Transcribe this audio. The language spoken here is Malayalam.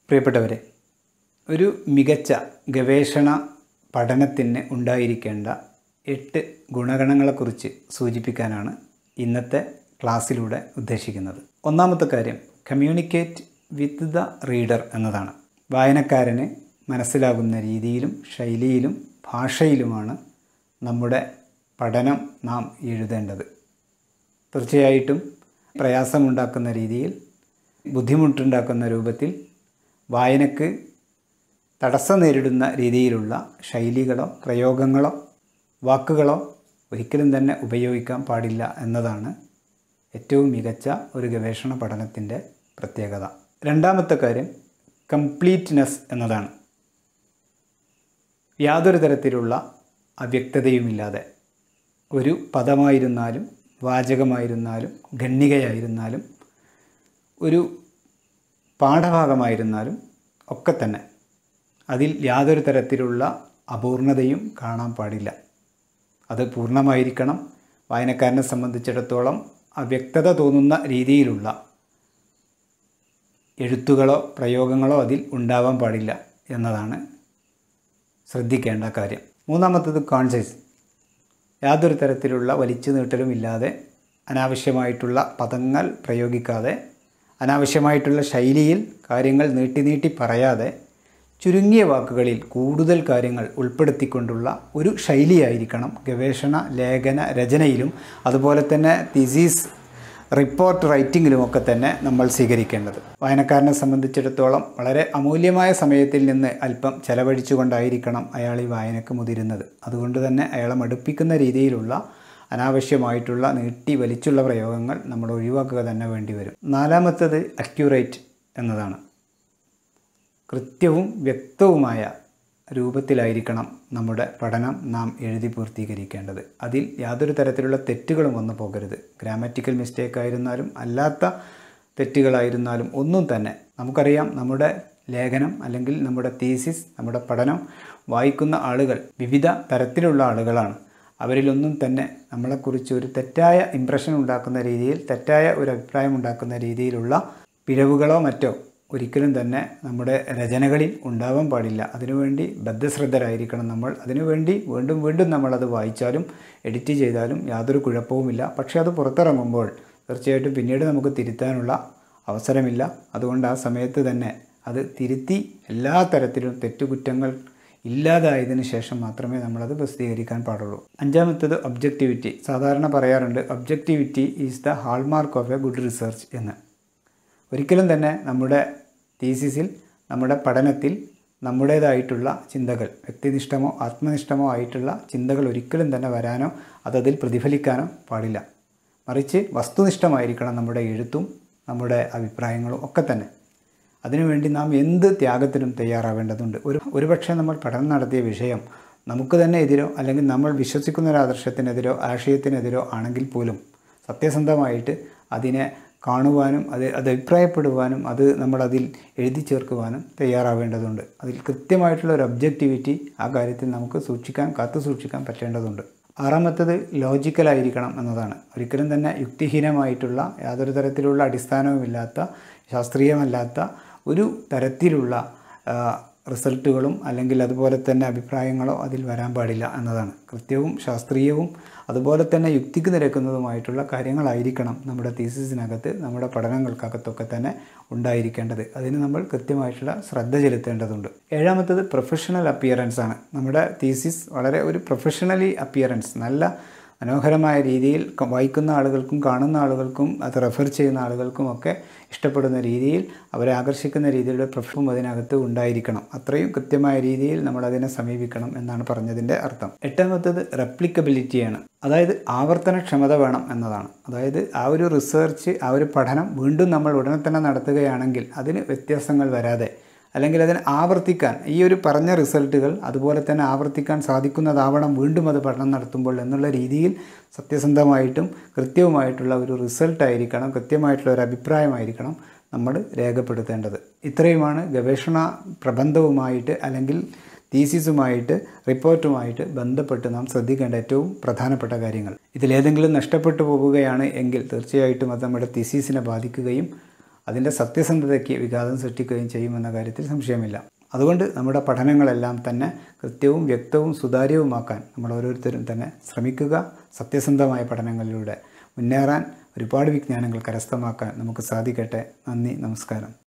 പ്രിയപ്പെട്ടവരെ ഒരു മികച്ച ഗവേഷണ പഠനത്തിന് ഉണ്ടായിരിക്കേണ്ട എട്ട് ഗുണഗണങ്ങളെക്കുറിച്ച് സൂചിപ്പിക്കാനാണ് ഇന്നത്തെ ക്ലാസ്സിലൂടെ ഉദ്ദേശിക്കുന്നത് ഒന്നാമത്തെ കാര്യം കമ്മ്യൂണിക്കേറ്റ് വിത്ത് ദ റീഡർ എന്നതാണ് വായനക്കാരന് മനസ്സിലാകുന്ന രീതിയിലും ശൈലിയിലും ഭാഷയിലുമാണ് നമ്മുടെ പഠനം നാം എഴുതേണ്ടത് തീർച്ചയായിട്ടും പ്രയാസമുണ്ടാക്കുന്ന രീതിയിൽ ബുദ്ധിമുട്ടുണ്ടാക്കുന്ന രൂപത്തിൽ വായനക്ക് തടസ്സം നേരിടുന്ന രീതിയിലുള്ള ശൈലികളോ പ്രയോഗങ്ങളോ വാക്കുകളോ ഒരിക്കലും തന്നെ ഉപയോഗിക്കാൻ പാടില്ല എന്നതാണ് ഏറ്റവും മികച്ച ഒരു ഗവേഷണ പഠനത്തിൻ്റെ പ്രത്യേകത രണ്ടാമത്തെ കാര്യം കംപ്ലീറ്റ്നെസ് എന്നതാണ് യാതൊരു തരത്തിലുള്ള അവ്യക്തതയുമില്ലാതെ ഒരു പദമായിരുന്നാലും വാചകമായിരുന്നാലും ഖണ്ണികയായിരുന്നാലും ഒരു പാഠഭാഗമായിരുന്നാലും ഒക്കെ തന്നെ അതിൽ യാതൊരു തരത്തിലുള്ള അപൂർണതയും കാണാൻ പാടില്ല അത് പൂർണ്ണമായിരിക്കണം വായനക്കാരനെ സംബന്ധിച്ചിടത്തോളം അവ്യക്തത തോന്നുന്ന രീതിയിലുള്ള എഴുത്തുകളോ പ്രയോഗങ്ങളോ അതിൽ ഉണ്ടാവാൻ പാടില്ല എന്നതാണ് ശ്രദ്ധിക്കേണ്ട കാര്യം മൂന്നാമത്തത് കോൺഷ്യസ് യാതൊരു തരത്തിലുള്ള വലിച്ചു നീട്ടലും ഇല്ലാതെ അനാവശ്യമായിട്ടുള്ള പദങ്ങൾ പ്രയോഗിക്കാതെ അനാവശ്യമായിട്ടുള്ള ശൈലിയിൽ കാര്യങ്ങൾ നീട്ടി നീട്ടി പറയാതെ ചുരുങ്ങിയ വാക്കുകളിൽ കൂടുതൽ കാര്യങ്ങൾ ഉൾപ്പെടുത്തിക്കൊണ്ടുള്ള ഒരു ശൈലിയായിരിക്കണം ഗവേഷണ ലേഖന രചനയിലും അതുപോലെ തന്നെ തിസീസ് റിപ്പോർട്ട് റൈറ്റിങ്ങിലുമൊക്കെ തന്നെ നമ്മൾ സ്വീകരിക്കേണ്ടത് വായനക്കാരനെ സംബന്ധിച്ചിടത്തോളം വളരെ അമൂല്യമായ സമയത്തിൽ നിന്ന് അല്പം ചെലവഴിച്ചുകൊണ്ടായിരിക്കണം അയാൾ ഈ വായനക്ക് മുതിരുന്നത് അതുകൊണ്ട് തന്നെ അയാളെ മടുപ്പിക്കുന്ന രീതിയിലുള്ള അനാവശ്യമായിട്ടുള്ള നീട്ടി വലിച്ചുള്ള പ്രയോഗങ്ങൾ നമ്മൾ ഒഴിവാക്കുക തന്നെ വേണ്ടി വരും നാലാമത്തത് അക്യൂറേറ്റ് എന്നതാണ് കൃത്യവും വ്യക്തവുമായ രൂപത്തിലായിരിക്കണം നമ്മുടെ പഠനം നാം എഴുതി പൂർത്തീകരിക്കേണ്ടത് അതിൽ യാതൊരു തരത്തിലുള്ള തെറ്റുകളും വന്നു പോകരുത് ഗ്രാമറ്റിക്കൽ മിസ്റ്റേക്ക് ആയിരുന്നാലും അല്ലാത്ത തെറ്റുകളായിരുന്നാലും ഒന്നും തന്നെ നമുക്കറിയാം നമ്മുടെ ലേഖനം അല്ലെങ്കിൽ നമ്മുടെ തീസിസ് നമ്മുടെ പഠനം വായിക്കുന്ന ആളുകൾ വിവിധ തരത്തിലുള്ള ആളുകളാണ് അവരിലൊന്നും തന്നെ നമ്മളെക്കുറിച്ച് ഒരു തെറ്റായ ഇമ്പ്രഷൻ ഉണ്ടാക്കുന്ന രീതിയിൽ തെറ്റായ ഒരു അഭിപ്രായം ഉണ്ടാക്കുന്ന രീതിയിലുള്ള പിഴവുകളോ മറ്റോ ഒരിക്കലും തന്നെ നമ്മുടെ രചനകളിൽ ഉണ്ടാവാൻ പാടില്ല അതിനുവേണ്ടി ബദ്ധശ്രദ്ധരായിരിക്കണം നമ്മൾ അതിനുവേണ്ടി വീണ്ടും വീണ്ടും നമ്മളത് വായിച്ചാലും എഡിറ്റ് ചെയ്താലും യാതൊരു കുഴപ്പവുമില്ല പക്ഷേ അത് പുറത്തിറങ്ങുമ്പോൾ തീർച്ചയായിട്ടും പിന്നീട് നമുക്ക് തിരുത്താനുള്ള അവസരമില്ല അതുകൊണ്ട് ആ സമയത്ത് തന്നെ അത് തിരുത്തി എല്ലാ തരത്തിലും തെറ്റുകുറ്റങ്ങൾ ഇല്ലാതായതിനു ശേഷം മാത്രമേ നമ്മളത് പ്രസിദ്ധീകരിക്കാൻ പാടുള്ളൂ അഞ്ചാമത്തത് ഒബ്ജക്റ്റിവിറ്റി സാധാരണ പറയാറുണ്ട് objectivity is the hallmark of a good research എന്ന് ഒരിക്കലും തന്നെ നമ്മുടെ തീസിസിൽ നമ്മുടെ പഠനത്തിൽ നമ്മുടേതായിട്ടുള്ള ചിന്തകൾ വ്യക്തിനിഷ്ഠമോ ആത്മനിഷ്ഠമോ ആയിട്ടുള്ള ചിന്തകൾ ഒരിക്കലും തന്നെ വരാനോ അതതിൽ പ്രതിഫലിക്കാനോ പാടില്ല മറിച്ച് വസ്തുനിഷ്ഠമായിരിക്കണം നമ്മുടെ എഴുത്തും നമ്മുടെ അഭിപ്രായങ്ങളും ഒക്കെ തന്നെ അതിനുവേണ്ടി നാം എന്ത് ത്യാഗത്തിനും തയ്യാറാവേണ്ടതുണ്ട് ഒരു ഒരുപക്ഷെ നമ്മൾ പഠനം നടത്തിയ വിഷയം നമുക്ക് തന്നെ എതിരോ അല്ലെങ്കിൽ നമ്മൾ വിശ്വസിക്കുന്ന ഒരു ആദർശത്തിനെതിരോ ആശയത്തിനെതിരോ ആണെങ്കിൽ പോലും സത്യസന്ധമായിട്ട് അതിനെ കാണുവാനും അത് അത് അഭിപ്രായപ്പെടുവാനും അത് നമ്മളതിൽ എഴുതി ചേർക്കുവാനും തയ്യാറാവേണ്ടതുണ്ട് അതിൽ കൃത്യമായിട്ടുള്ള ഒരു ഒബ്ജക്റ്റിവിറ്റി ആ കാര്യത്തിൽ നമുക്ക് സൂക്ഷിക്കാൻ കാത്തു സൂക്ഷിക്കാൻ പറ്റേണ്ടതുണ്ട് ആറാമത്തത് ലോജിക്കലായിരിക്കണം എന്നതാണ് ഒരിക്കലും തന്നെ യുക്തിഹീനമായിട്ടുള്ള യാതൊരു തരത്തിലുള്ള അടിസ്ഥാനവുമില്ലാത്ത ശാസ്ത്രീയമല്ലാത്ത ഒരു തരത്തിലുള്ള റിസൾട്ടുകളും അല്ലെങ്കിൽ അതുപോലെ തന്നെ അഭിപ്രായങ്ങളോ അതിൽ വരാൻ പാടില്ല എന്നതാണ് കൃത്യവും ശാസ്ത്രീയവും അതുപോലെ തന്നെ യുക്തിക്ക് നിരക്കുന്നതുമായിട്ടുള്ള കാര്യങ്ങളായിരിക്കണം നമ്മുടെ തീസിസിനകത്ത് നമ്മുടെ പഠനങ്ങൾക്കകത്തൊക്കെ തന്നെ ഉണ്ടായിരിക്കേണ്ടത് അതിന് നമ്മൾ കൃത്യമായിട്ടുള്ള ശ്രദ്ധ ചെലുത്തേണ്ടതുണ്ട് ഏഴാമത്തത് പ്രൊഫഷണൽ അപ്പിയറൻസ് ആണ് നമ്മുടെ തീസിസ് വളരെ ഒരു പ്രൊഫഷണലി അപ്പിയറൻസ് നല്ല മനോഹരമായ രീതിയിൽ വായിക്കുന്ന ആളുകൾക്കും കാണുന്ന ആളുകൾക്കും അത് റെഫർ ചെയ്യുന്ന ആളുകൾക്കും ഒക്കെ ഇഷ്ടപ്പെടുന്ന രീതിയിൽ അവരെ ആകർഷിക്കുന്ന രീതിയിലുള്ള പ്രൊഫും അതിനകത്ത് ഉണ്ടായിരിക്കണം അത്രയും കൃത്യമായ രീതിയിൽ നമ്മൾ അതിനെ സമീപിക്കണം എന്നാണ് പറഞ്ഞതിൻ്റെ അർത്ഥം എട്ടാമത്തത് റെപ്ലിക്കബിലിറ്റിയാണ് അതായത് ആവർത്തനക്ഷമത വേണം എന്നതാണ് അതായത് ആ ഒരു റിസർച്ച് ആ ഒരു പഠനം വീണ്ടും നമ്മൾ ഉടനെ തന്നെ നടത്തുകയാണെങ്കിൽ അതിന് വ്യത്യാസങ്ങൾ വരാതെ അല്ലെങ്കിൽ അതിനെ ആവർത്തിക്കാൻ ഈ ഒരു പറഞ്ഞ റിസൾട്ടുകൾ അതുപോലെ തന്നെ ആവർത്തിക്കാൻ സാധിക്കുന്നതാവണം വീണ്ടും അത് പഠനം നടത്തുമ്പോൾ എന്നുള്ള രീതിയിൽ സത്യസന്ധമായിട്ടും കൃത്യവുമായിട്ടുള്ള ഒരു റിസൾട്ടായിരിക്കണം കൃത്യമായിട്ടുള്ള ഒരു അഭിപ്രായമായിരിക്കണം നമ്മൾ രേഖപ്പെടുത്തേണ്ടത് ഇത്രയുമാണ് ഗവേഷണ പ്രബന്ധവുമായിട്ട് അല്ലെങ്കിൽ തീസിസുമായിട്ട് റിപ്പോർട്ടുമായിട്ട് ബന്ധപ്പെട്ട് നാം ശ്രദ്ധിക്കേണ്ട ഏറ്റവും പ്രധാനപ്പെട്ട കാര്യങ്ങൾ ഇതിലേതെങ്കിലും നഷ്ടപ്പെട്ടു പോവുകയാണ് എങ്കിൽ തീർച്ചയായിട്ടും അത് നമ്മുടെ തീസീസിനെ ബാധിക്കുകയും അതിൻ്റെ സത്യസന്ധതയ്ക്ക് വിഘാതം സൃഷ്ടിക്കുകയും ചെയ്യുമെന്ന കാര്യത്തിൽ സംശയമില്ല അതുകൊണ്ട് നമ്മുടെ പഠനങ്ങളെല്ലാം തന്നെ കൃത്യവും വ്യക്തവും സുതാര്യവുമാക്കാൻ നമ്മൾ ഓരോരുത്തരും തന്നെ ശ്രമിക്കുക സത്യസന്ധമായ പഠനങ്ങളിലൂടെ മുന്നേറാൻ ഒരുപാട് വിജ്ഞാനങ്ങൾ കരസ്ഥമാക്കാൻ നമുക്ക് സാധിക്കട്ടെ നന്ദി നമസ്കാരം